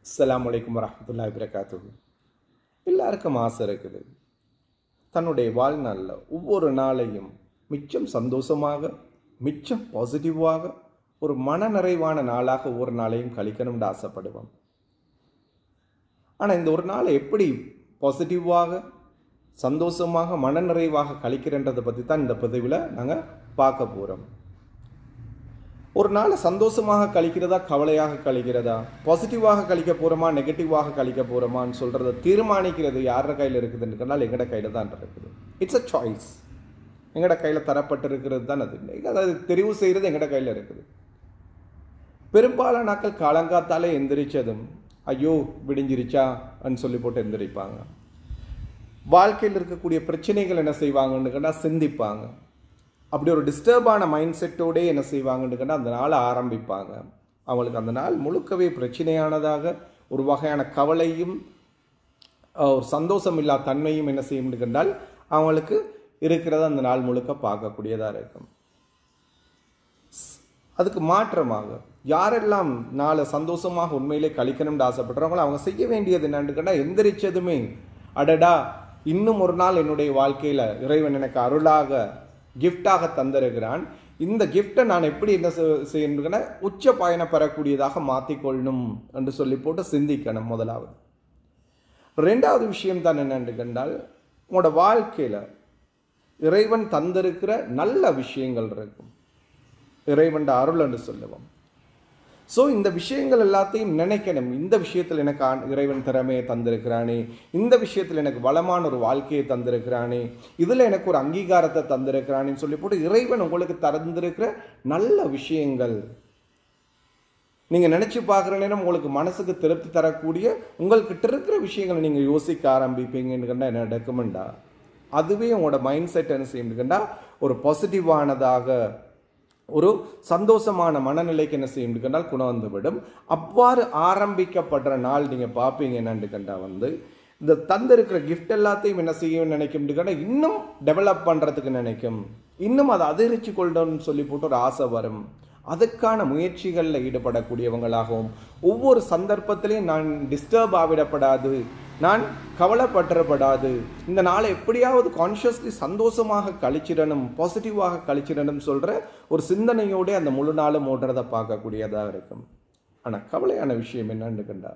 அஸ்ஸலாமு அலைக்கும் வரஹ்மத்துல்லாஹி வபரகாத்துஹு எல்லாருக்கும் ஆசை இருக்குது தன்னுடைய வாழ்நாளில் ஒவ்வொரு நாளையும் மிச்சம் சந்தோஷமாக மிச்சம் பாசிட்டிவாக ஒரு மனநிறைவான நாளாக ஒவ்வொரு நாளையும் கழிக்கணும்னு ஆசைப்படுவோம் ஆனால் இந்த ஒரு நாளை எப்படி பாசிட்டிவாக சந்தோஷமாக மனநிறைவாக கழிக்கிறன்றதை பற்றி தான் இந்த பதிவில் நாங்கள் பார்க்க போகிறோம் ஒரு நாளை சந்தோஷமாக கழிக்கிறதா கவலையாக கழிக்கிறதா பாசிட்டிவாக கழிக்க போகிறோமா நெகட்டிவாக கழிக்க போகிறோமான்னு சொல்கிறத தீர்மானிக்கிறது யார கையில் இருக்குதுன்னு சொன்னால் எங்கட கையில் தான் இருக்குது இட்ஸ் அ சாய்ஸ் எங்கட கையில் தரப்பட்டிருக்கிறது தான் அது அதாவது தெரிவு செய்கிறது எங்கட கையில் இருக்குது பெரும்பாலான நாட்கள் காலங்காத்தாலே எந்திரிச்சதும் ஐயோ விடிஞ்சிருச்சான்னு சொல்லி போட்டு எந்திரிப்பாங்க வாழ்க்கையில் இருக்கக்கூடிய பிரச்சனைகள் என்ன செய்வாங்கன்னு கேட்டால் சிந்திப்பாங்க அப்படி ஒரு டிஸ்டர்பான மைண்ட் செட்டோடே என்ன செய்வாங்கன்னு கேட்டால் அந்த நாளை ஆரம்பிப்பாங்க அவங்களுக்கு அந்த நாள் முழுக்கவே பிரச்சனையானதாக ஒரு வகையான கவலையும் அஹ், ஒரு சந்தோஷம் இல்லா தன்மையும் என்ன செய்யும் கண்டால் அவங்களுக்கு இருக்கிறத அந்த நாள் முழுக்க பார்க்கக்கூடியதாக இருக்கும் அதுக்கு மாற்றமாக யாரெல்லாம் நாளை சந்தோஷமாக உண்மையிலே கழிக்கணும்னு ஆசைப்படுறாங்களோ அவங்க செய்ய வேண்டியது என்னன்னு கேட்டால் எந்திரிச்சதுமே அடடா இன்னும் ஒரு நாள் என்னுடைய வாழ்க்கையில் இறைவன் எனக்கு அருளாக கிஃப்டாக தந்திருக்கிறான் இந்த கிஃப்டை நான் எப்படி என்ன செ- செய்யணும்னா உச்ச பயணம் பெறக்கூடியதாக மாற்றிக்கொள்ளணும் என்று சொல்லி போட்டு சிந்திக்கணும் முதலாவது ரெண்டாவது விஷயம் தான் என்னன்னு கண்டால் உங்களோட வாழ்க்கையில் இறைவன் தந்திருக்கிற நல்ல விஷயங்கள் இருக்கும் இறைவன் அருள் என்று சொல்லுவோம் ஸோ இந்த விஷயங்கள் எல்லாத்தையும் நினைக்கணும் இந்த விஷயத்தில் எனக்கு ஆண்- இறைவன் திறமையை தந்திருக்கிறானே இந்த விஷயத்தில் எனக்கு வளமான ஒரு வாழ்க்கையை தந்திருக்கிறானே இதில் எனக்கு ஒரு அங்கீகாரத்தை தந்திருக்கிறானேன்னு சொல்லி போட்டு இறைவன் உங்களுக்கு தந்திருக்கிற நல்ல விஷயங்கள் நீங்கள் நினச்சி பார்க்குற நேரம் உங்களுக்கு மனசுக்கு திருப்தி தரக்கூடிய உங்கள்கிட்ட இருக்கிற விஷயங்களை நீங்கள் யோசிக்க ஆரம்பிப்பீங்கன்னு கண்டா என்ன நடக்குமெண்டா அதுவே உங்களோட மைண்ட் செட் என்ன செய்யும்னுக்கண்டா ஒரு பாசிட்டிவானதாக ஒரு சந்தோஷமான மனநிலைக்கு என்ன செய்யும் கண்டால் குணம் வந்துவிடும் அவ்வாறு ஆரம்பிக்கப்படுற நாள் நீங்கள் பார்ப்பீங்க என்னன்னு கண்டா வந்து இந்த தந்திருக்கிற கிஃப்ட் எல்லாத்தையும் என்ன செய்யும் நினைக்கும் கண்டா இன்னும் டெவலப் பண்ணுறதுக்கு நினைக்கும் இன்னும் அதை அதிகரிச்சு கொள்ளணும்னு சொல்லி போட்டு ஒரு ஆசை வரும் அதுக்கான முயற்சிகளில் ஈடுபடக்கூடியவங்களாகவும் ஒவ்வொரு சந்தர்ப்பத்திலையும் நான் டிஸ்டர்ப் ஆகிடப்படாது நான் கவலைப்பட்டுறப்படாது இந்த நாளை எப்படியாவது கான்ஷியஸ்லி சந்தோஷமாக கழிச்சிடணும் பாசிட்டிவாக கழிச்சிடணும் சொல்கிற ஒரு சிந்தனையோட அந்த முழு நாளும் ஓடுறதை பார்க்கக்கூடியதாக இருக்கும் ஆனால் கவலையான விஷயம் என்னன்னு கண்டா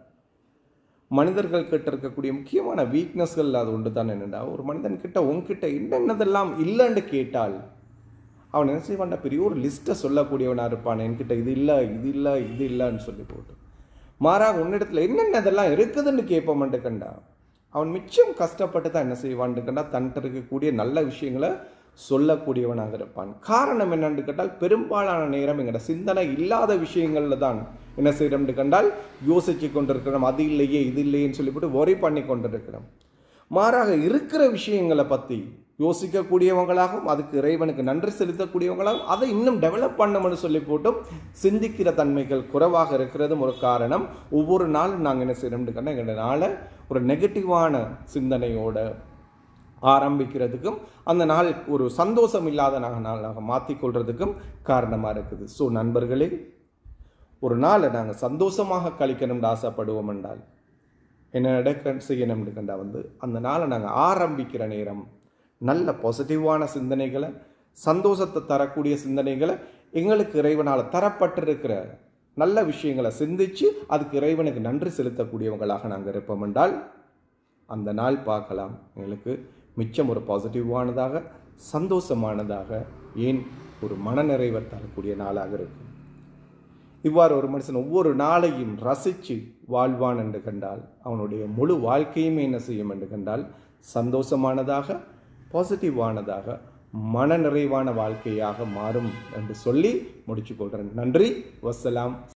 மனிதர்கள் கிட்ட இருக்கக்கூடிய முக்கியமான வீக்னஸ்கள் அது ஒன்று தான் என்னடா ஒரு மனிதன் கிட்ட உன்கிட்ட என்னென்னதெல்லாம் இல்லைன்னு கேட்டால் அவன் என்ன செய்வான்டா பெரிய ஒரு லிஸ்ட்டை சொல்லக்கூடியவனா இருப்பான் என்கிட்ட இது இல்லை இது இல்லை இது இல்லைன்னு சொல்லி போட்டு மாறாக உன்னிடத்துல என்னென்ன இதெல்லாம் இருக்குதுன்னு கேட்போம்ட்டு கண்டா அவன் மிச்சம் கஷ்டப்பட்டு தான் என்ன செய்வான்னு கண்டா தன்கிட்ட இருக்கக்கூடிய நல்ல விஷயங்களை சொல்லக்கூடியவனாக இருப்பான் காரணம் என்னன்னு கேட்டால் பெரும்பாலான நேரம் எங்களோட சிந்தனை இல்லாத விஷயங்கள்ல தான் என்ன செய்யறோம்னு கண்டால் யோசிச்சு கொண்டிருக்கிறோம் அது இல்லையே இது இல்லையேன்னு சொல்லிவிட்டு worry பண்ணி கொண்டிருக்கிறோம் மாறாக இருக்கிற விஷயங்களை பற்றி யோசிக்கக்கூடியவங்களாகவும் அதுக்கு இறைவனுக்கு நன்றி செலுத்தக்கூடியவங்களாகவும் அதை இன்னும் டெவலப் பண்ணணும்னு சொல்லி போட்டும் சிந்திக்கிற தன்மைகள் குறைவாக இருக்கிறதும் ஒரு காரணம் ஒவ்வொரு நாளும் நாங்கள் என்ன செய்யணும்னு கண்டா எங்களோட நாளை ஒரு நெகட்டிவான சிந்தனையோட ஆரம்பிக்கிறதுக்கும் அந்த நாள் ஒரு சந்தோஷம் இல்லாத நாங்கள் நாளாக மாற்றிக்கொள்றதுக்கும் காரணமாக இருக்குது ஸோ நண்பர்களே ஒரு நாளை நாங்கள் சந்தோஷமாக கழிக்கணும்னு ஆசைப்படுவோம் என்றால் என்ன நடக்க செய்யணும்னு கண்டா வந்து அந்த நாளை நாங்கள் ஆரம்பிக்கிற நேரம் நல்ல பாசிட்டிவான சிந்தனைகளை சந்தோஷத்தை தரக்கூடிய சிந்தனைகளை எங்களுக்கு இறைவனால் தரப்பட்டிருக்கிற நல்ல விஷயங்களை சிந்திச்சு அதுக்கு இறைவனுக்கு நன்றி செலுத்தக்கூடியவங்களாக நாங்கள் இருப்போம் என்றால் அந்த நாள் பார்க்கலாம் எங்களுக்கு மிச்சம் ஒரு பாசிட்டிவானதாக சந்தோஷமானதாக ஏன் ஒரு மனநிறைவை தரக்கூடிய நாளாக இருக்கும் இவ்வாறு ஒரு மனுஷன் ஒவ்வொரு நாளையும் ரசித்து வாழ்வான் என்று கண்டால் அவனுடைய முழு வாழ்க்கையுமே என்ன செய்யும் என்று கண்டால் சந்தோஷமானதாக பாசிட்டிவானதாக மனநிறைவான வாழ்க்கையாக மாறும் என்று சொல்லி முடிச்சுக்கொள்கிறேன் நன்றி வசலாம்